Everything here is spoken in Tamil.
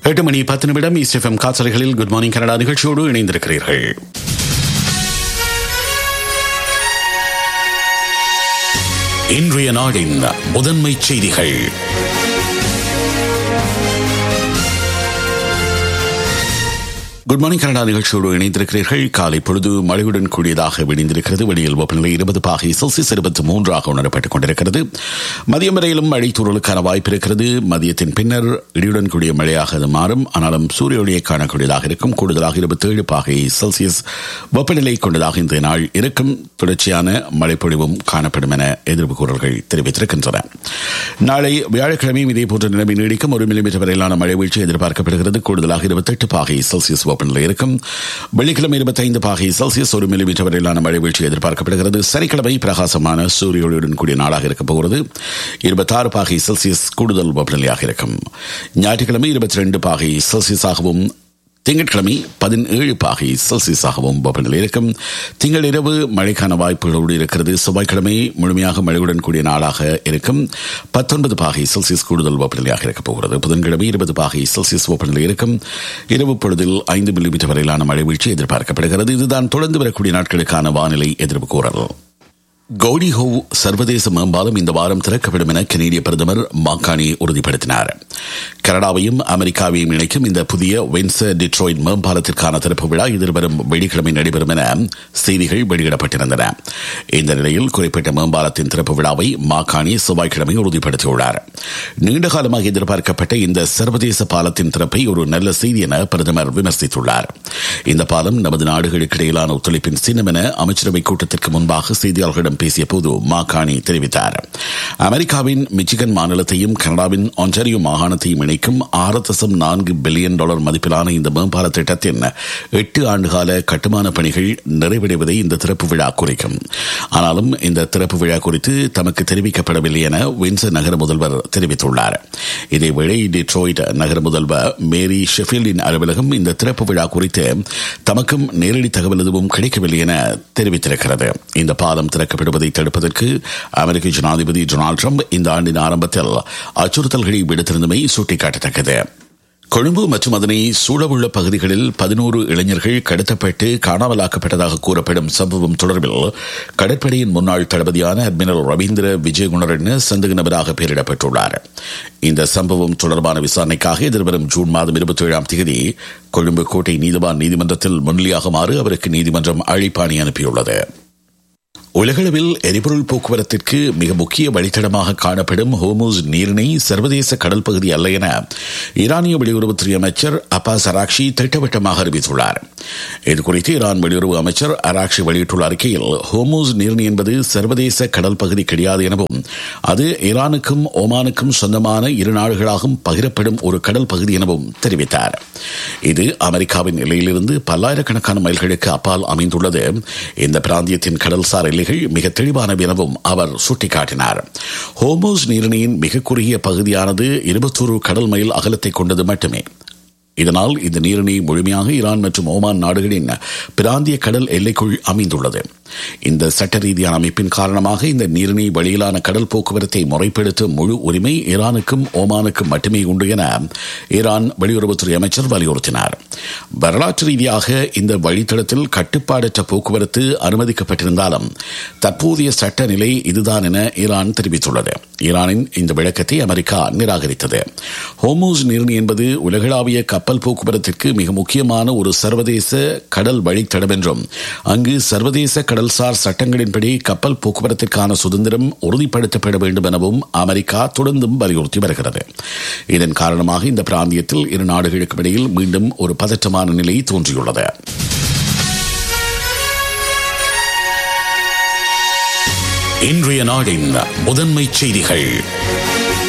எட்டு மணி பத்து நிமிடம் இஸ்எஃப்எம் காசலைகளில் குட் மார்னிங் கனடா நிகழ்ச்சியோடு இணைந்திருக்கிறீர்கள் இன்றைய நாடின் முதன்மை செய்திகள் குட் மார்னிங் கனடா நிகழ்ச்சியோடு இணைந்திருக்கிறீர்கள் காலை பொழுது மழையுடன் கூடியதாக விடிந்திருக்கிறது வெளியில் வெப்பநிலை இருபது பாகை செல்சியஸ் இருபத்தி மூன்றாக உணரப்பட்டுக் கொண்டிருக்கிறது மதியம் வரையிலும் மழை தூறலுக்கான வாய்ப்பு இருக்கிறது மதியத்தின் பின்னர் இடியுடன் கூடிய மழையாக அது மாறும் ஆனாலும் சூரிய ஒளியை காணக்கூடியதாக இருக்கும் கூடுதலாக இருபத்தேழு பாகை செல்சியஸ் வெப்பநிலை கொண்டதாக இந்த நாள் இருக்கும் தொடர்ச்சியான மழைப்பொழிவும் காணப்படும் என எதிர்ப்பு கூறல்கள் தெரிவித்திருக்கின்றன நாளை வியாழக்கிழமையும் இதேபோன்ற நிலைமை நீடிக்கும் ஒரு மில்லிமீட்டர் வரையிலான மழை வீழ்ச்சி எதிர்பார்க்கப்படுகிறது கூடுதலாக இருபத்தெட்டு பாகை செல்சியஸ் வெப்பநிலை இருக்கும் வெள்ளிக்கிழமை இருபத்தைந்து பாகை செல்சியஸ் ஒரு மில்லிமீட்டர் வரையிலான மழை வீழ்ச்சி எதிர்பார்க்கப்படுகிறது சனிக்கிழமை பிரகாசமான சூரிய ஒளியுடன் கூடிய நாளாக இருக்கப் போகிறது இருபத்தாறு பாகை செல்சியஸ் கூடுதல் வெப்பநிலையாக இருக்கும் ஞாயிற்றுக்கிழமை இருபத்தி ரெண்டு பாகை செல்சியஸாகவும் திங்கட்கிழமை பதினேழு பாகை செல்சியஸாகவும் வெப்பநிலை இருக்கும் திங்கள் இரவு மழைக்கான வாய்ப்புகளோடு இருக்கிறது செவ்வாய்க்கிழமை முழுமையாக மழையுடன் கூடிய நாளாக இருக்கும் பத்தொன்பது பாகை செல்சியஸ் கூடுதல் வெப்பநிலையாக இருக்கப் போகிறது புதன்கிழமை இருபது பாகை செல்சியஸ் வெப்பநிலை இருக்கும் இரவு பொழுதில் ஐந்து மில்லிமீட்டர் வரையிலான மழை வீழ்ச்சி எதிர்பார்க்கப்படுகிறது இதுதான் தொடர்ந்து வரக்கூடிய நாட்களுக்கான வானிலை எதிர்ப்பு கூறல் கௌடி ஹோவ் சர்வதேச மேம்பாலம் இந்த வாரம் திறக்கப்படும் என கனேடிய பிரதமர் மாக்கானி உறுதிப்படுத்தினார் கனடாவையும் அமெரிக்காவையும் இணைக்கும் இந்த புதிய வென்சர் டிட்ரோயிட் மேம்பாலத்திற்கான திறப்பு விழா எதிர்வரும் வெள்ளிக்கிழமை நடைபெறும் என செய்திகள் வெளியிடப்பட்டிருந்தன இந்த நிலையில் குறிப்பிட்ட மேம்பாலத்தின் திறப்பு விழாவை மாக்கானி செவ்வாய்க்கிழமை உறுதிப்படுத்தியுள்ளார் நீண்ட காலமாக எதிர்பார்க்கப்பட்ட இந்த சர்வதேச பாலத்தின் திறப்பை ஒரு நல்ல செய்தி என பிரதமர் விமர்சித்துள்ளார் இந்த பாலம் நமது நாடுகளுக்கு இடையிலான ஒத்துழைப்பின் சின்னம் என அமைச்சரவை கூட்டத்திற்கு முன்பாக செய்தியாளர்களிடம் பேசிய போது மாகாணி தெரிவித்தார் அமெரிக்காவின் மிச்சிகன் மாநிலத்தையும் கனடாவின் ஆன்டாரியோ மாகாணத்தையும் இணைக்கும் ஆறு தசம் நான்கு பில்லியன் டாலர் மதிப்பிலான இந்த மேம்பால திட்டத்தின் எட்டு ஆண்டுகால கட்டுமான பணிகள் நிறைவடைவதை இந்த திறப்பு விழா குறிக்கும் ஆனாலும் இந்த திறப்பு விழா குறித்து தமக்கு தெரிவிக்கப்படவில்லை என வின்சர் நகர முதல்வர் தெரிவித்துள்ளார் இதேவேளை டிட்ரோயிட் நகர முதல்வர் மேரி ஷெஃபீல்டின் அலுவலகம் இந்த திறப்பு விழா குறித்து தமக்கும் நேரடி தகவல் எதுவும் கிடைக்கவில்லை என தெரிவித்திருக்கிறது இந்த பாலம் திறக்கப்படுவதை தடுப்பதற்கு அமெரிக்க ஜனாதிபதி டொனால்டு ட்ரம்ப் இந்த ஆண்டின் ஆரம்பத்தில் அச்சுறுத்தல்களை விடுத்திருந்தமை சுட்டிக்காட்டத்தக்கது கொழும்பு மற்றும் அதனை சூழவுள்ள பகுதிகளில் பதினோரு இளைஞர்கள் கடத்தப்பட்டு காணாமலாக்கப்பட்டதாக கூறப்படும் சம்பவம் தொடர்பில் கடற்படையின் முன்னாள் தளபதியான அட்மிரல் ரவீந்திர விஜயகுணரன் சந்தக நபராக பெயரிடப்பட்டுள்ளார் இந்த சம்பவம் தொடர்பான விசாரணைக்காக எதிர்வரும் ஜூன் மாதம் இருபத்தி ஏழாம் தேதி கொழும்பு கோட்டை நீதிவான் நீதிமன்றத்தில் முன்னிலையாகுமாறு அவருக்கு நீதிமன்றம் அழைப்பாணி அனுப்பியுள்ளது உலகளவில் எரிபொருள் போக்குவரத்திற்கு மிக முக்கிய வழித்தடமாக காணப்படும் ஹோமூஸ் நீரிணை சர்வதேச கடல் பகுதி அல்ல என ஈரானிய வெளியுறவுத்துறை அமைச்சர் அப்பாஸ் அராக்ஷி திட்டவட்டமாக அறிவித்துள்ளார் இதுகுறித்து ஈரான் வெளியுறவு அமைச்சர் அராக்ஷி வெளியிட்டுள்ள அறிக்கையில் ஹோமூஸ் நீரிணை என்பது சர்வதேச கடல் பகுதி கிடையாது எனவும் அது ஈரானுக்கும் ஓமானுக்கும் சொந்தமான இரு நாடுகளாகவும் பகிரப்படும் ஒரு கடல் பகுதி எனவும் தெரிவித்தார் இது அமெரிக்காவின் எல்லையிலிருந்து பல்லாயிரக்கணக்கான மைல்களுக்கு அப்பால் அமைந்துள்ளது இந்த பிராந்தியத்தின் கடல்சார் எல்லை பகுதிகள் மிக தெளிவானவை எனவும் அவர் சுட்டிக்காட்டினார் ஹோமோஸ் நீரிணையின் மிக குறுகிய பகுதியானது இருபத்தொரு கடல் மைல் அகலத்தை கொண்டது மட்டுமே இதனால் இந்த நீரிணை முழுமையாக ஈரான் மற்றும் ஓமான் நாடுகளின் பிராந்திய கடல் எல்லைக்குள் அமைந்துள்ளது இந்த சட்ட ரீதியான அமைப்பின் காரணமாக இந்த நீரிணை வழியிலான கடல் போக்குவரத்தை முறைப்படுத்தும் முழு உரிமை ஈரானுக்கும் ஓமானுக்கும் மட்டுமே உண்டு என ஈரான் வெளியுறவுத்துறை அமைச்சர் வலியுறுத்தினார் வரலாற்று ரீதியாக இந்த வழித்தடத்தில் கட்டுப்பாடற்ற போக்குவரத்து அனுமதிக்கப்பட்டிருந்தாலும் தற்போதைய சட்ட நிலை இதுதான் என ஈரான் தெரிவித்துள்ளது ஈரானின் இந்த விளக்கத்தை அமெரிக்கா நிராகரித்தது ஹோமூஸ் நீரிணை என்பது உலகளாவிய கப்பல் போக்குவரத்திற்கு மிக முக்கியமான ஒரு சர்வதேச கடல் வழித்தடம் என்றும் அங்கு சர்வதேச கடல்சார் சட்டங்களின்படி கப்பல் போக்குவரத்திற்கான சுதந்திரம் உறுதிப்படுத்தப்பட வேண்டும் எனவும் அமெரிக்கா தொடர்ந்தும் வலியுறுத்தி வருகிறது இதன் காரணமாக இந்த பிராந்தியத்தில் இரு நாடுகளுக்கும் இடையில் மீண்டும் ஒரு பதற்றமான நிலை தோன்றியுள்ளது இன்றைய நாடின் முதன்மை செய்திகள்